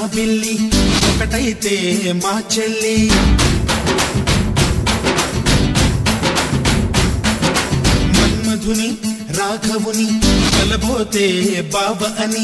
జాబిల్లి ఒకటైతే మా చెల్లి మన్మధుని రాఘవుని కలబోతే బాబ అని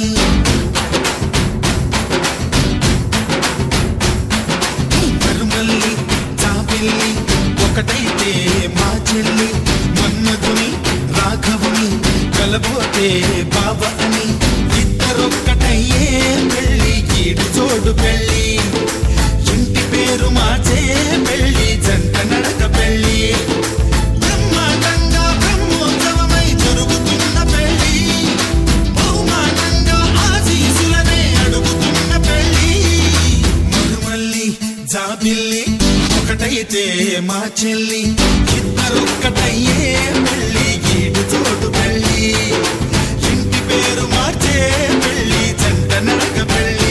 మరుమల్లి జాబిల్లి ఒకటైతే మా చెల్లి మన్మధుని రాఘవుని కలబోతే బాబ అని ఇద్దరొక్కటయ్యే పెళ్ళి ఈడు చోడు పెళ్ళి ఇంటి పేరు మార్చే పెళ్ళి జంట నడక పెళ్ళి బ్రహ్మాండంగా బ్రహ్మోత్సవమై జరుగుతున్న పెళ్ళి బహుమానంగా ఆశీసులనే అడుగుతున్న పెళ్ళి మరుమల్లి జాబిల్లి ఒకటైతే మా చెల్లి ఇద్దరొక్కటయ్యే పెళ్ళి ఈడు చోటు పెళ్ళి ఇంటి పేరు మార్చే పెళ్ళి జంట నడక పెళ్ళి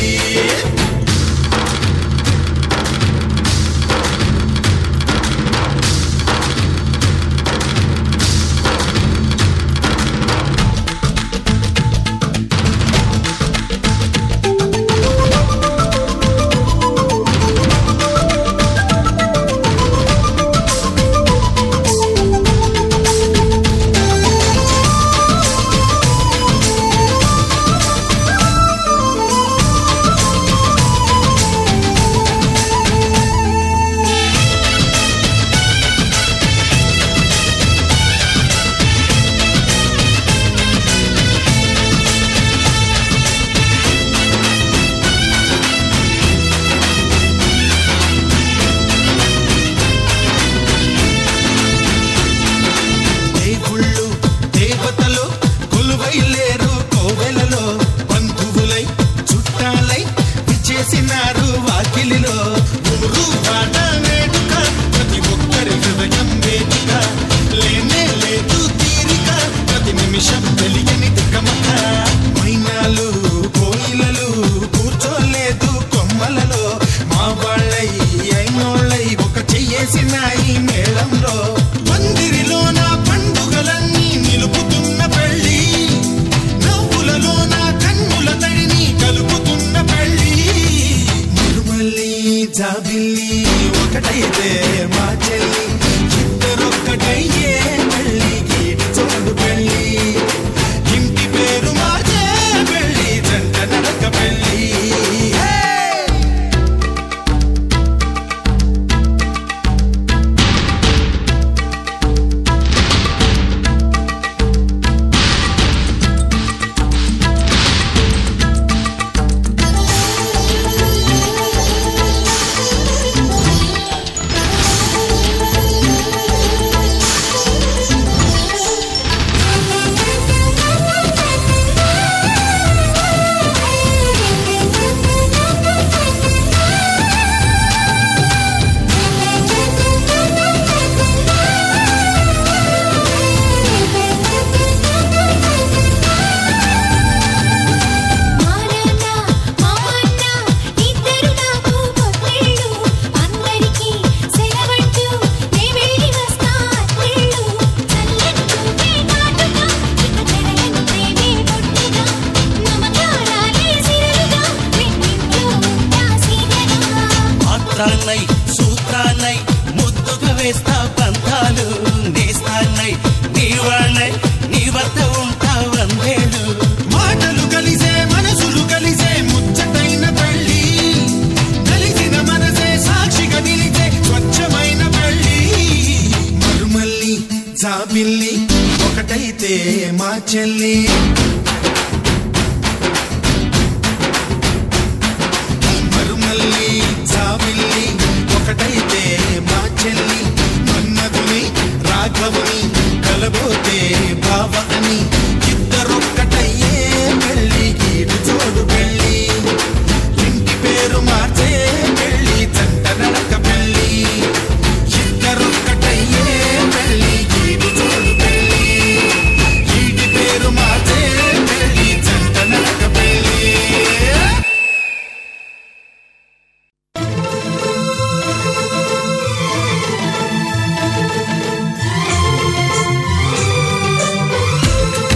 దేవుళ్ళు దేవతలు కొలువై లేరు కోవెలలో బంధువులై చుట్టాలై విచ్చేసినారు వాకిలిలో ఊరు పాట వేడుక ప్రతి ఒక్కరి హృదయం వేదిక లేనే లేదు తీరిక ప్రతి నిమిషం తెలియని తికమక మైనాలు కోయిలలు కూర్చోలేదు కొమ్మలలో మా వాళ్ళై అయినోళ్ళై ఒక చెయ్యేసినాయి మేళంలో మందిరిలోన పండుగలన్నీ నిలుపుతున్న పెళ్ళి నవ్వులలోన కన్నుల తడిని కలుపుతున్న పెళ్ళి మరుమల్లి జాబిల్లి ఒకటైతే మా చెల్లి ఇద్దరొక్కటయ్యే పెళ్ళి గీటి చోడు పెళ్ళి ఇంటి పేరు మార్చే పెళ్ళి జంట నడక పెళ్ళి హే! మానన్న మామన్న ఇద్దరు నాకు కొత్తళ్ళు అందరికీ సెలవంటూ నే వెళ్ళి వస్తా అత్తళ్ళు చల్లని చూపే కాటుగా ఇక జరగని ప్రేమే పొట్టుగా నమకారాలే సిరలుగా రెండింట్లో ఉంటా సీదగా పాత్రాన్నై సూత్రాన్నై ముద్దుగా వేస్తా బంధాలు నేస్తాన్నై నీ వాళ్ళై నీ వద్ద ఉంటా వందేళ్ళు మాటలు కలిసే మనసులు కలిసే ముచ్చటైన పెళ్ళి కలిసిన మనసే సాక్షిగా నిలిచే స్వచ్ఛమైన పెళ్ళి మరుమల్లి జాబిల్లి ఒకటైతే మా చెల్లి మరుమల్లి జాబిల్లి ఒకటైతే మా చెల్లి మన్నదుని రాఘవుని కలబోతే బావ అని ఇద్దరొక్కటయ్యే పెళ్ళి గీడు చోడు పెళ్ళి ఇంటి పేరు మార్చే పెళ్ళి జంట నడక పెళ్ళి ఇద్దరొక్కటయ్యే పెళ్ళి గీడు చోడు పెళ్ళి ఇంటి పేరు మార్చే పెళ్ళి జంట నడక పెళ్ళి ఆ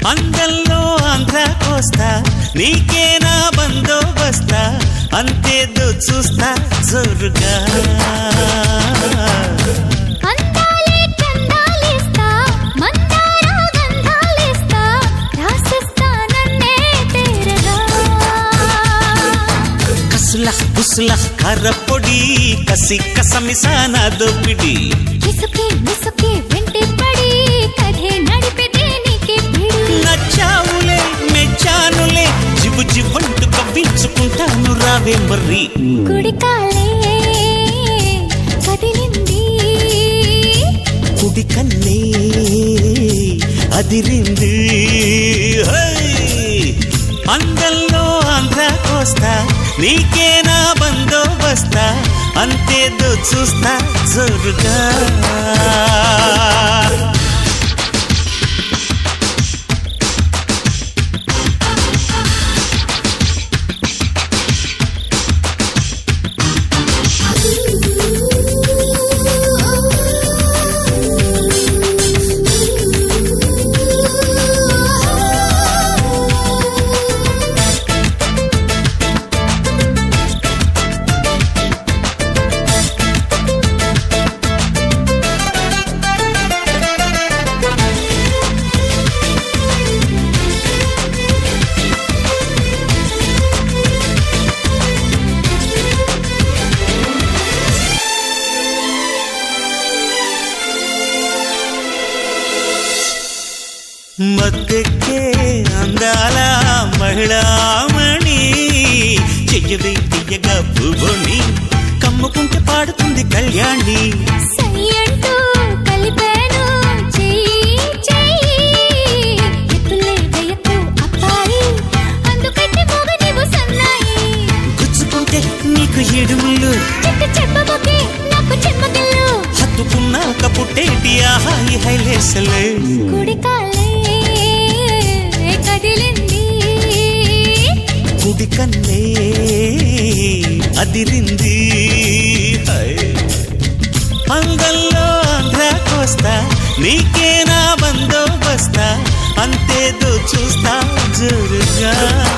అందంలో ఆంధ్ర కోస్తా నీకేనా బందోబస్తా అంతేదో చూస్తా జోరుగా అందాలే చందాలేస్తా మందార గంధాలేస్తా రాసిస్తా నన్నే తేరగా కసుల బుసుల కర్రపొడి కసి కసమిసాన దోపిడి ఇసుకే మిసుకే వెంటే పడి కథే నడిపితే నీకే పిడి నచ్చావులే మెచ్చానులే జిబు జివ్వంటూ కవ్వించుకుంటాను రావే మర్రి కుడికాలే కదిలింది కుడి కన్నే అదిరింది హై! అందంలో ఆంధ్ర కోస్తా నీకేనా బందోబస్తా అంతేదో చూస్తా జోరుగా మద్దెక్కే అందాల మహిళామణి చెయ్యవే తీయగా పువ్వుని కమ్ముకుంటే పాడుతుంది కళ్యాణి సై అంటూ కలిపాను చెయ్యి చెయ్యి ఎత్తులే వేయకు అబ్బాయి అందుకంటే మొగ నీవు సన్నాయి గుచ్చుకుంటే నీకు ఎడుములు చెట్టు చెప్పబోకే నాకు చెమ్మగిల్లు హత్తుకున్నాక పుట్టేటి ఆహాయి హైలేసలే కుడికాలే కదిలింది కుడి కన్నే అదిరింది హై. అందంలో ఆంధ్ర కోస్తా నీకేనా బందోబస్తా అంతేదో చూస్తా జోరుగా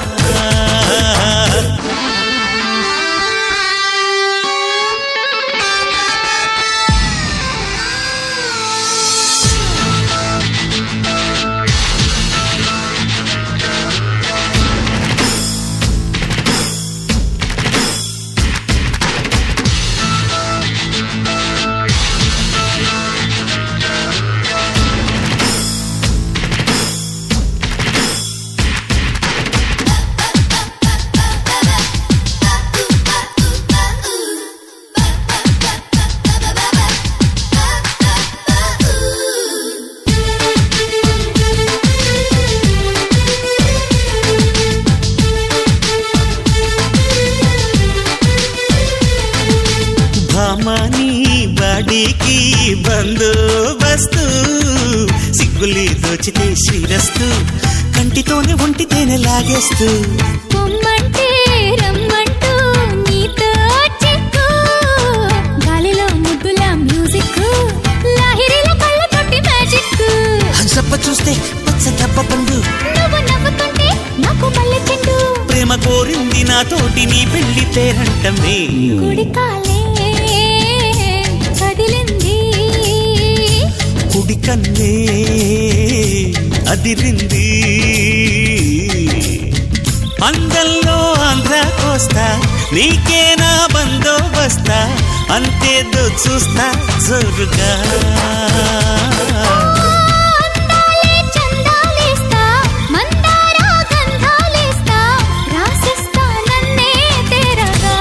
భామాని బాడీకి బందోబస్తు సిగ్గులి దోచితే శ్రీరస్తు కంటితోనే ఒంటితేనే లాగేస్తూ పొమ్మంటే రమ్మంటూ నీతో చిక్కు గాలిలో ముద్దుల మ్యూజిక్ లాహిరిలో కళ్ళ కొట్టి మ్యాజిక్ హంసప్ప చూస్తే పచ్చ దెబ్బ పండు నువ్వు నవ్వుతుంటే నాకు మల్లె చెండు ప్రేమ కోరింది నాతోటి నీ పెళ్లి పేరంటమే కుడికాలే కదిలింది కుడి కన్నే అదిరింది అందంలో ఆంధ్ర కోస్తా నీకేనా బందోబస్తా అంతేదో చూస్తా జోరుగా అందాలే చందాలేస్తా మందార గంధాలేస్తా రాసిస్తా నన్నే తెరగా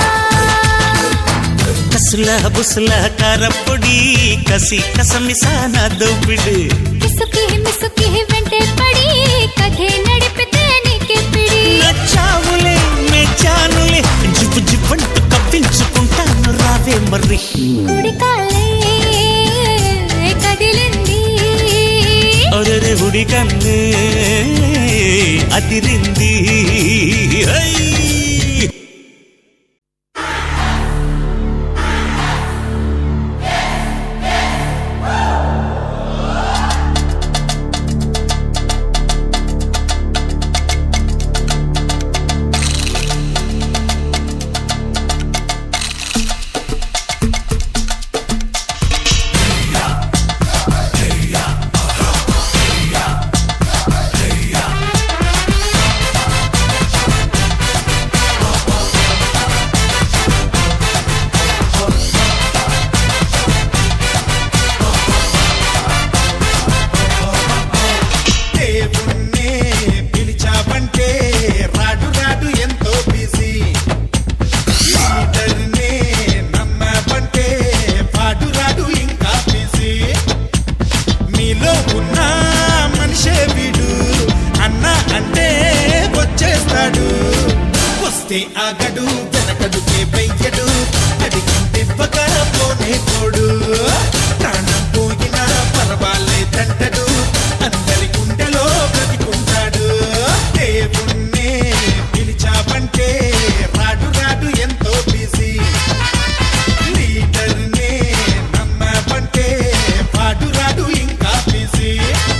కసుల బుసుల కారపొడి కసి కసమిసాన దోపిడి కిసుకి మిసుకి వెంటే పడి కథే నడిపితే నీకే పిడి నచ్చావులే మెచ్చానులే జిప్పు జిప్పంటూ కప్పించుకుంటాను రావే మర్రి కుడికాలే కదిలింది ఒరరే ఉడి కన్నే అదిరింది హై! వస్తే ఆగడు వెనకడుకే వెయ్యడు అడిగిందివ్వక పోనే పోడు ప్రాణం పోయినా పర్వాలేదంటడు అందరి గుండెలో బ్రతికుంటాడు దేవుణ్ణే పిలిచావంటే రాడు రాడు ఎంతో బిజీ లీడర్నే నమ్మావంటే వాడు రాడు ఇంకా బిజీ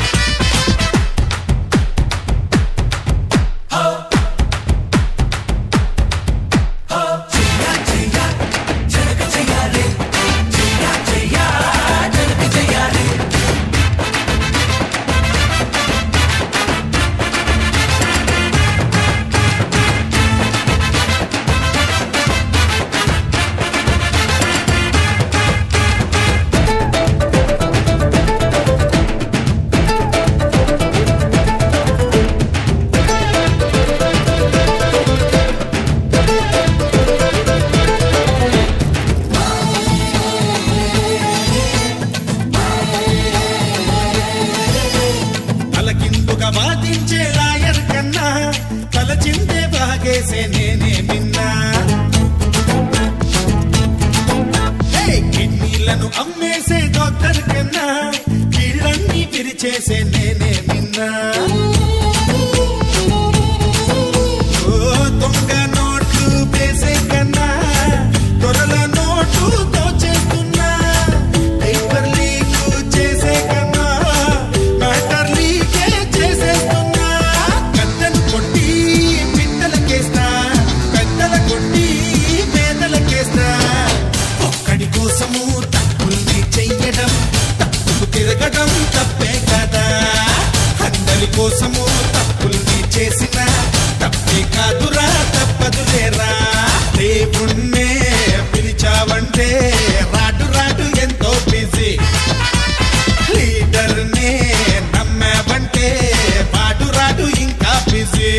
తలకిందుగా వాదించే లాయర్ కన్నా తలచిందే బాగేసే నేనే మిన్నా హే, కిడ్నీలను అమ్మేసే డాక్టర్ కన్నా కీళ్ళన్నీ విరిచేసే నేనే మిన్నా ఓ దొంగ నోట్లు వేసే కన్నా దొరల నోటు దోచేస్తున్నా పేపర్ లీక్ చేసే కన్నా మ్యాటర్ లీకే చేసేస్తున్నా కత్తెను కొట్టి పిట్టలకేస్తా పెద్దల కొట్టి పేదలకేస్తా ఒక్కడి కోసము తప్పుల్ని చెయ్యడం తప్పుకు తిరగడం తప్పే కదా అందరి కోసము తప్పుల్ని చేసిన తప్పే కాదురా తప్పదులేరా దేవుణ్ణే పిలిచావంటే రాడు రాడు ఎంతో బిజీ లీడర్నే నమ్మావంటే వాడు రాడు ఇంకా బిజీ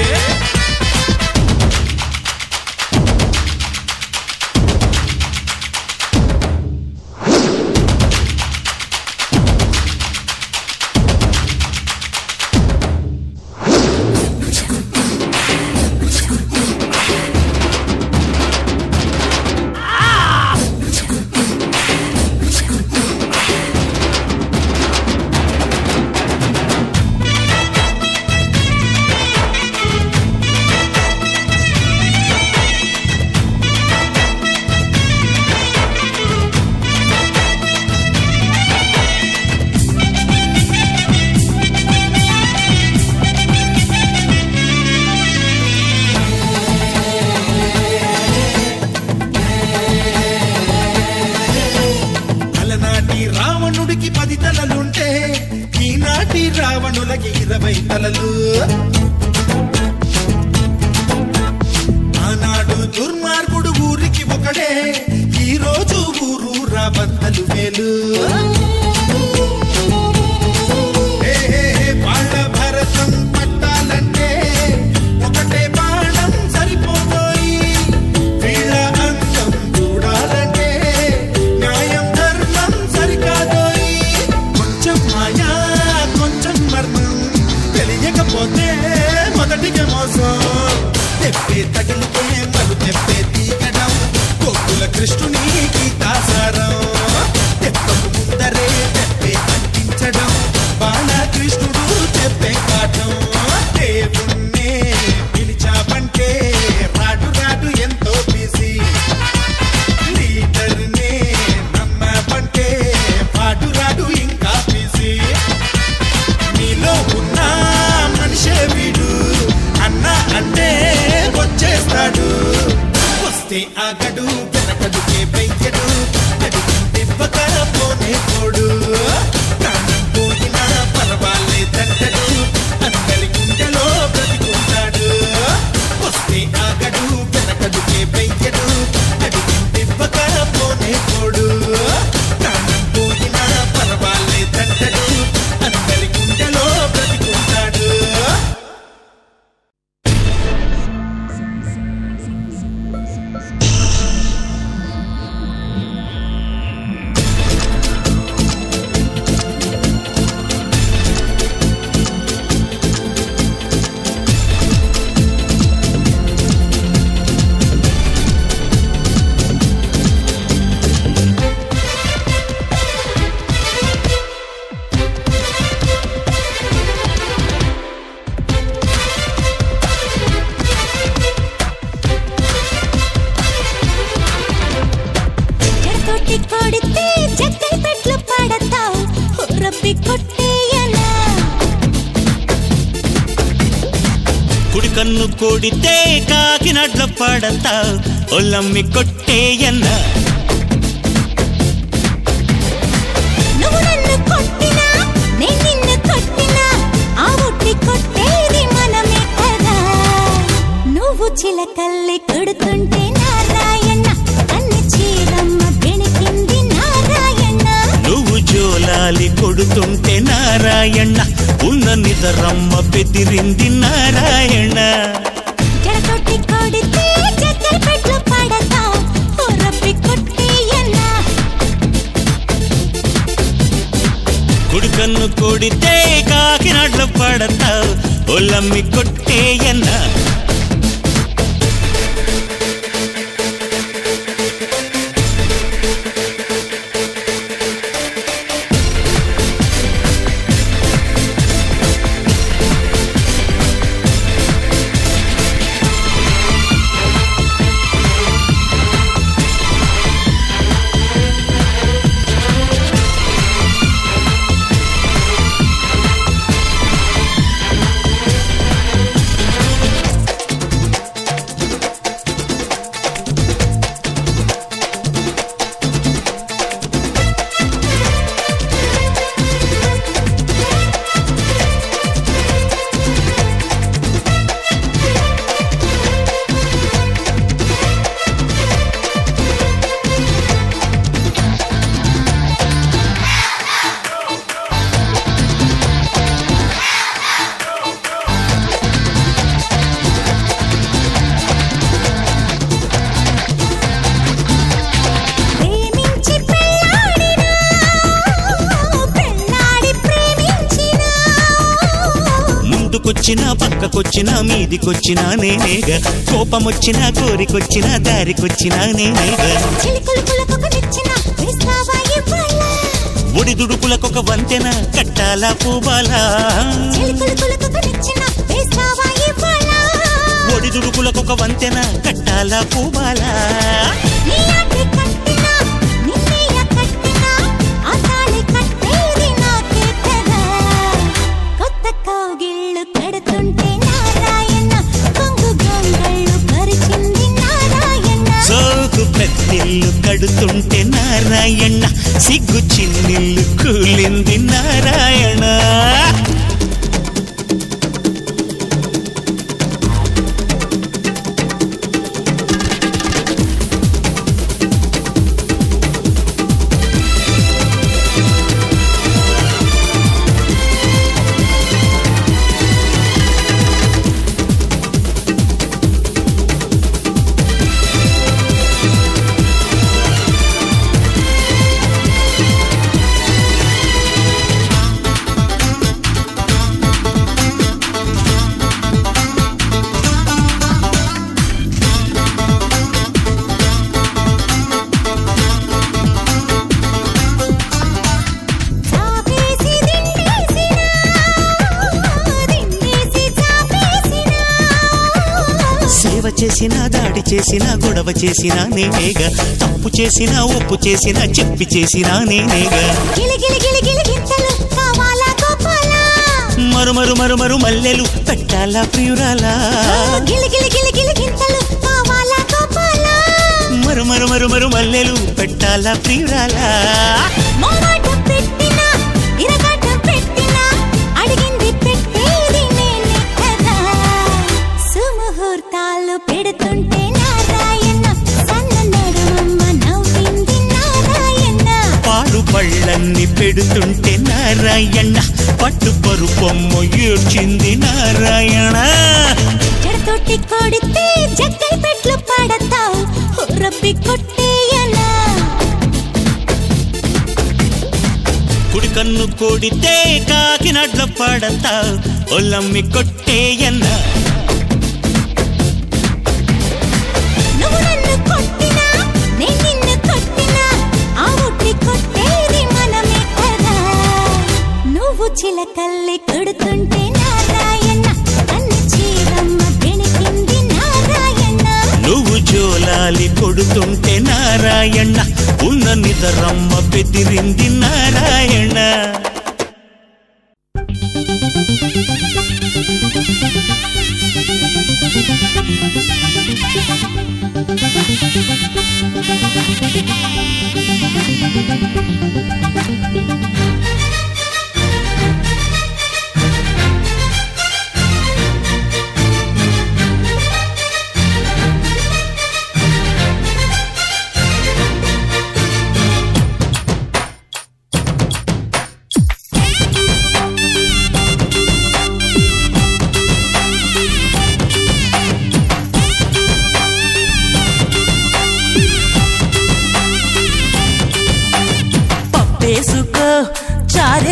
అలనాటి రావణుడికి పది తలలుంటే ఈనాటి రావణులకి ఇరవై తలలు ఆనాడు దుర్మార్గుడు ఊరికి ఒకడే ఈ రోజు ఊరు రాబంతలు వేలు హే, హే, హే, వాళ్ళ భరతం పట్టాలంటే ఒకటే బాణం సరిపోతోయి వీళ్ళ అందం చూడాలంటే న్యాయం ధర్మం సరికాదోయి కొంచెం మాయా కొంచెం మర్మం తెలియకపోతే మొదటిగా మోసం తెప్పే తగిలితే మరు తెప్పే తీగడం గోకుల కృష్ణుని గీతాసారం తెప్పకు ముందరే తెప్పే అంటించడం బాలకృష్ణుడు చెప్పే పాఠం దేవుణ్ణే పిలిచావంటే రాడు రాడు ఎంతో బిజీ లీడర్నే నమ్మావంటే వాడు రాడు ఇంకా బిజీ నీలో ఉన్న మనిషే వీడు అన్న అంటే వచ్చేస్తాడు వస్తే ఆగడు వెనకడుకే వెయ్యడు అడిగిందివ్వక పోనే పోడు ప్రాణం పోయినా పర్వాలేదంటడు అందరి గుండెలో బ్రతికుంటాడు వస్తే ఆగడు వెనకడుకే వెయ్యడు అడిగిందివ్వక పోనే పోడు ప్రాణం పోయినా పర్వాలేదంటడు అందరి గుండెలో బ్రతికుంటాడు ఆ కన్ను కొడితే కాకినాడ్ల పడతా ఒల్లమ్మి కొట్టేయన్న నువ్వు నన్ను కొట్టినా నేను నిన్ను కొట్టినా ఆ ఒట్టి కొట్టేది మనమే కదా నువ్వు చిలకల్లి కొడుతుంటే నారాయణ కన్ను చీరమ్మ బెణికింది నారాయణ నువ్వు జోలాలి కొడుతుంటే నారాయణ ఉన్న నిదరమ్మ బెదిరింది నారాయణ జడతోటి కొడితే చక్కెర పెట్లు పడతా రప్పి కొట్టేయన్నా కుడి కన్ను కొడితే కాకినాడ్ల పడతా ఒల్లమ్మి కొట్టేయన్న ప్రేమించి పెళ్ళాడినా పెళ్ళాడి ప్రేమించినా ముందుకొచ్చినా పక్కకొచ్చినా మీదికొచ్చినా నేనేగా కోపమొచ్చినా కోరికొచ్చినా దారికొచ్చినా నేనేగా చిలుకలు పులకొక నిచ్చిన వేస్తావా ఇవ్వాల ఒడిదుడుకులకొక వంతెన కట్టాలా పూబాలా చిలుకలు పులకొక నిచ్చిన వేస్తావా ఇవ్వాల ఒడిదుడుకులకొక వంతెన కట్టాలా పూబాలా నీ ఆటి కట్టినా నిన్నయ్య కట్టినా ఆ తాళి కట్టేది నాకే కదా కొత్త కౌగిళ్ళు కడుతుంటే నారాయణ కొంగు గొంగళ్ళు పరిచింది నారాయణ సోకు పెద్దిల్లు కడుతుంటే నారాయణ సిగ్గు చిన్నిల్లు కూలింది నారాయణ చాపేసి దిండేసినా దిండేసి చాపేసినా సేవ చేసినా దాడి చేసినా గొడవ చేసినా నేనేగా తప్పు చేసినా ఒప్పు చేసినా చెప్పి చేసినా నేనేగా గిలి గిలి గిలి గిలి గింతలు కావాలా గోపాలా మరు మరు మరు మరు మల్లెలు పెట్టాలా ప్రియురాలా గిలి గిలి గిలి గిలి గింతలు కావాలా గోపాలా మరు మరు మరు మరు మల్లెలు పెట్టాలా ప్రియురాలా మోమాటం పెట్టినా ఇరగాటం పెట్టినా అడిగింది పెట్టేది నేనే కదా సుముహూర్తాలు పెడుతుంటే నారాయణ సన్న నడుమమ్మ నవ్వింది నారాయణ పాడు పళ్ళన్ని పెడుతుంటే నారాయణ పట్టు పరుపొమ్మ ఏడ్చింది నారాయణ జడతోటి కొడితే జక్కై పెట్లు పడతావు రబ్బి కొట్టేయనా కుడి కన్ను కొడితే కాకినాడ్ల పడతా ఒల్లమ్మి కొట్టేయన్న నువ్వు నన్ను కొట్టినా నేను నిన్ను కొట్టినా ఆ ఒట్టి కొట్టేది మనమే కదా నువ్వు చిలకల్లి కొడుతుంటే నారాయణ కన్ను చీరమ్మ బెణికింది నారాయణ నువ్వు జోలాలి కొడుతుంటే నారాయణ ఉన్న నిదరమ్మ బెదిరింది నారాయణ ఆ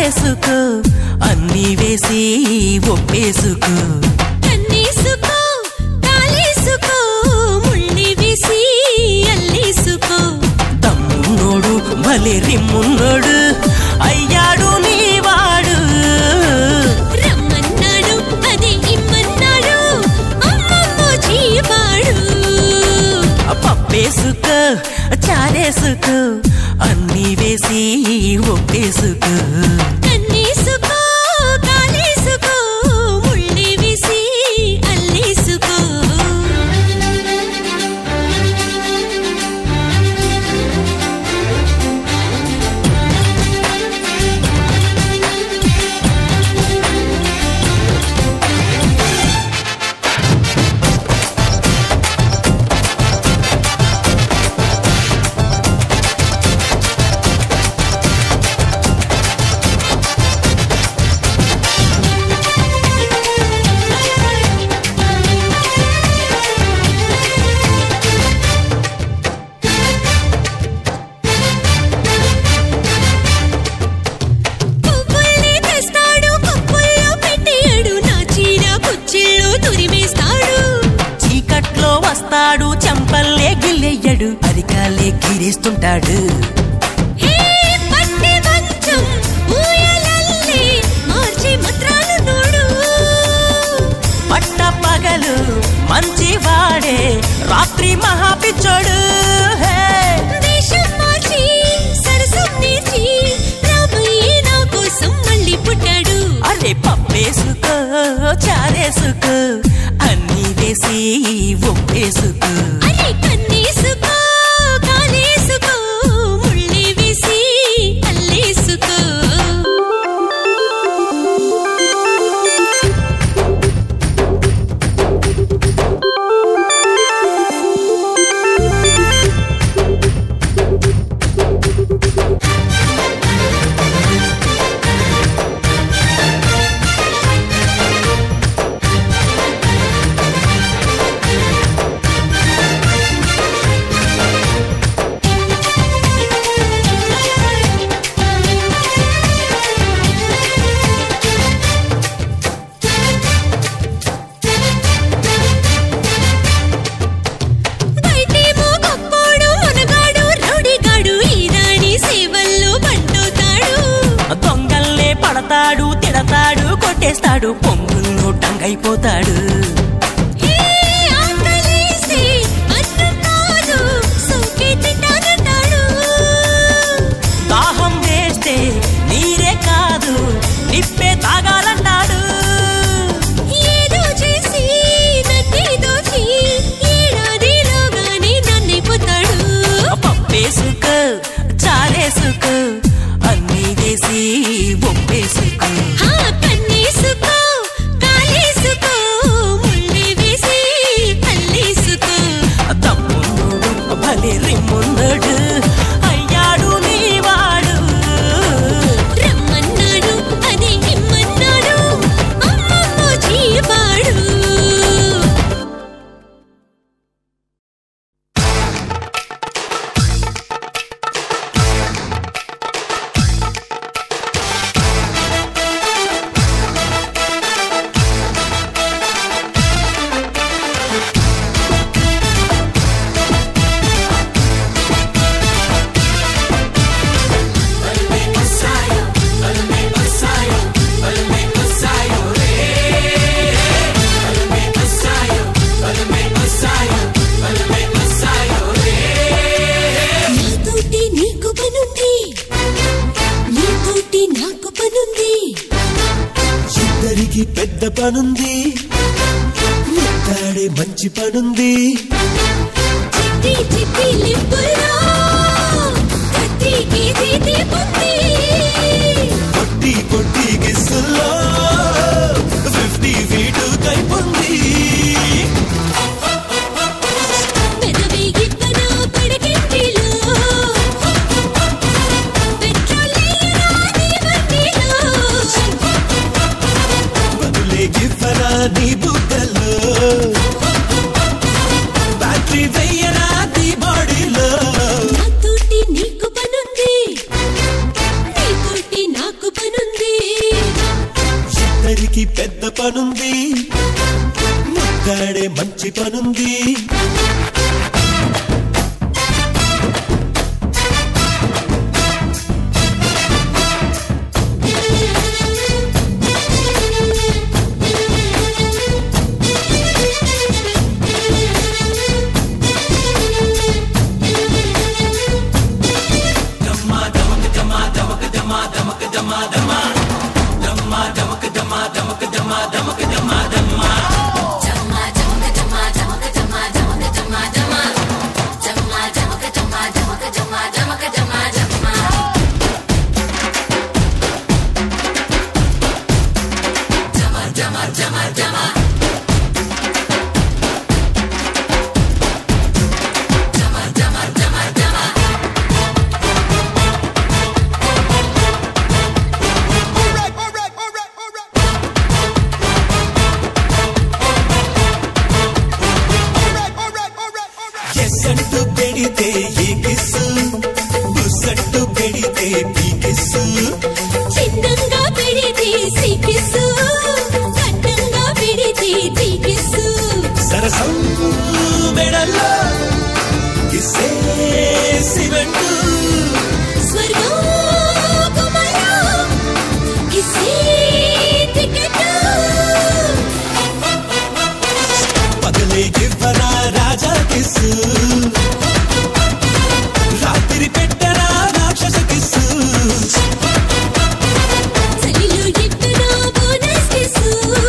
చారేసుకో అన్నీ వేసి ఒప్పేసుకో కన్నేసుకో కాలేసుకో ముళ్ళి వేసి అల్లేసుకో తమ్మున్నోడు భలే రిమ్మున్నోడు అయ్యాడు నీవాడు రమ్మన్నాడు అదే ఇమ్మన్నాడు అమ్మమ్మో చీపాడు పప్పేసుకో చారేసుకో అన్నీ వేసి ఒప్పేసుకో కన్నేసుకో కాలేసుకో ముళ్ళి వేసి అల్లేసుకో పువ్వుల్ని తెస్తాడు కప్పుల్లో పెట్టేయడు నా చీర కుచ్చిళ్ళు తురిమేస్తాడు చీకట్లో వస్తాడు చెంపల్లే గిల్లెయ్యడు అరికాలే గిరేస్తుంటాడు హే పట్టి మంచం ఊయలల్లే మార్చి మంత్రాలు నోడు పట్ట పగలు మంచివాడే రాత్రి మహాపిచ్చోడు హే దేశం మార్చి సరసం నేర్చి రాబోయే నా కోసం మళ్ళీ పుట్టాడు అరే పప్పేసుకో చారేసుకో అన్నీ వేసి ఒప్పేసుకో అరే కన్నేసుకో కాలేసుకో ముళ్ళి వేసి అల్లేసుకో బయటేమో గొప్పోడు మునగాడు రౌడీగాడు ఈ రాణి సేవల్లో పండుతాడు దొంగల్లే పడతాడు తిడతాడు కొట్టేస్తాడు పొంగుల్లో టంగైపోతాడు హే ఆకలేసి అన్నం కాదు సోకే తింటానంటాడు దాహం వేస్తే నీరే కాదు నిప్పే తాగాలంటాడు ఏదో చేసి నన్నే దోచి ఏడాదిలోగానే నన్నైపోతాడు పప్పేసుకో చారేసుకో అన్నీ వేసి ఒప్పేసుకో హా కన్నేసుకో కాలేసుకో ముళ్ళి వేసి అల్లేసుకో తమ్ముడు భలే రిమ్మున్నాడు అయ్యాడు నీవాడు రమ్మన్నాడు అదే ఇమ్మన్నాడు అమ్మమ్మో చీపాడు నాతోటి నీకు పనుంది నీతోటి నాకు పనుంది ఇద్దరికి పెద్ద పనుంది ముట్టాడే మంచి పనుంది చిట్టి చిట్టి లిప్పుల్లో కత్తికి తీతి పుత్తి కొట్టి కొట్టి గిస్సుల్లో ఫిఫ్టీ ఫీట్ కైపుంది పెదవి గిప్పన పడకెట్టిలో పెట్రోల్ లేయరా దీవన్నిలో బదులే గిఫరా నీ బుగ్గల్లో బ్యాటరీ వెయ్యరా నీ బాడీలో నాతోటి నీకు పనుంది నీతోటి నాకు పనుంది ముద్దాడే మంచి పనుంది ఎస్సంటూ పెడితే ఈ కిస్సు బుస్సంటూ పెడితే ఈ కిస్సు చిన్నంగా పెడితే సికిసు కన్నంగా పెడితే తీకిసు సరసం మెడల్లో కిస్సే సిమెంటు స్వర్గోపమయ కిసే టికెట్ పగలే ఇవ్వరా రాజా కిస్సు రాత్రి పెట్టరా రాక్షస కిస్సు చలిలో ఎక్కడా బోనస్ కిసు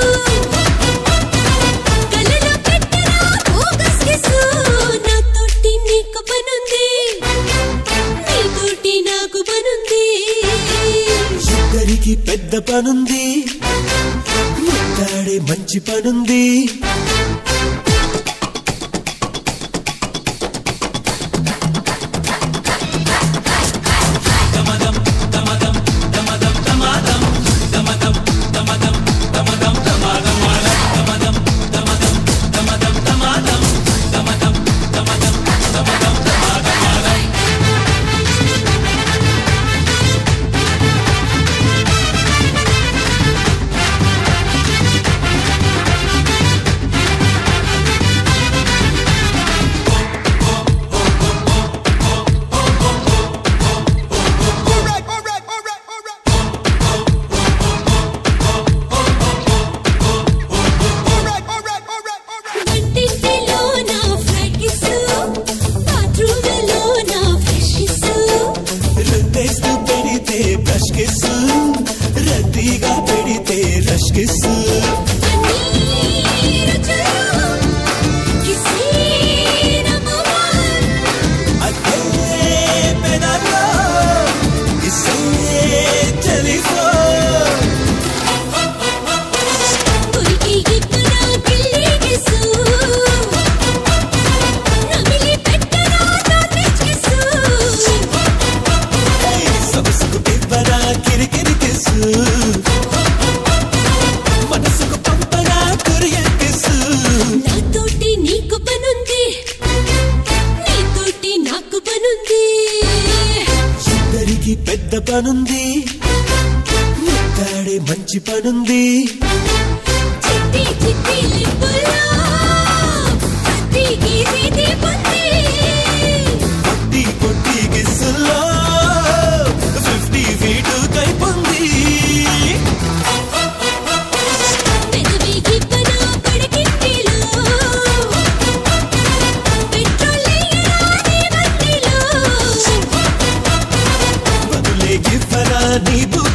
కలలో పెట్టరా బోగస్ కిసు నా తోటి నీకు పనుంది నీ తోటి నాకు పనుంది ఇద్దరికి పెద్ద పనుంది ముద్దాడే మంచి పనుంది వంటింటిలో నా ఫ్రైడ్ కిసు బాత్రూమ్లో నా ఫ్రెష్ కిసు రుద్దేస్తూ పెడితే బ్రష్ కిస్సు రద్దీగా పెడితే రష్ కిస్సు అన్నీ రుచులు కిసే నమవర్ అదే పెదాల్లో కిస్సే టెలిఫోన్ కొరికి ఇక్కడా గిల్లి కిసు నమిలి పెట్టరా నాన్ వెజ్ కిసు సొగసుకు ఇవ్వరా కిరికిరి కిస్సు మనసుకు పంపరా కొరియన్ కిస్సు నాతోటి నీకు పనుంది నీతోటి నాకు పనుంది ఇద్దరికి పెద్ద పనుంది ముద్దాడే మంచి పనుంది చిట్టి చిట్టి లిప్పుల్లో ప్రతి గీతి పొంది పొట్టి పొట్టి కిస్సుల్లో ఫిఫ్టీ ఫీటు కైపుంది పెదవి గిబ్బన పడకిట్టిలో పెట్రోల్ ఎయ్యరా నీ బండిలో బదులే గివ్వరా నీ బుద్ధి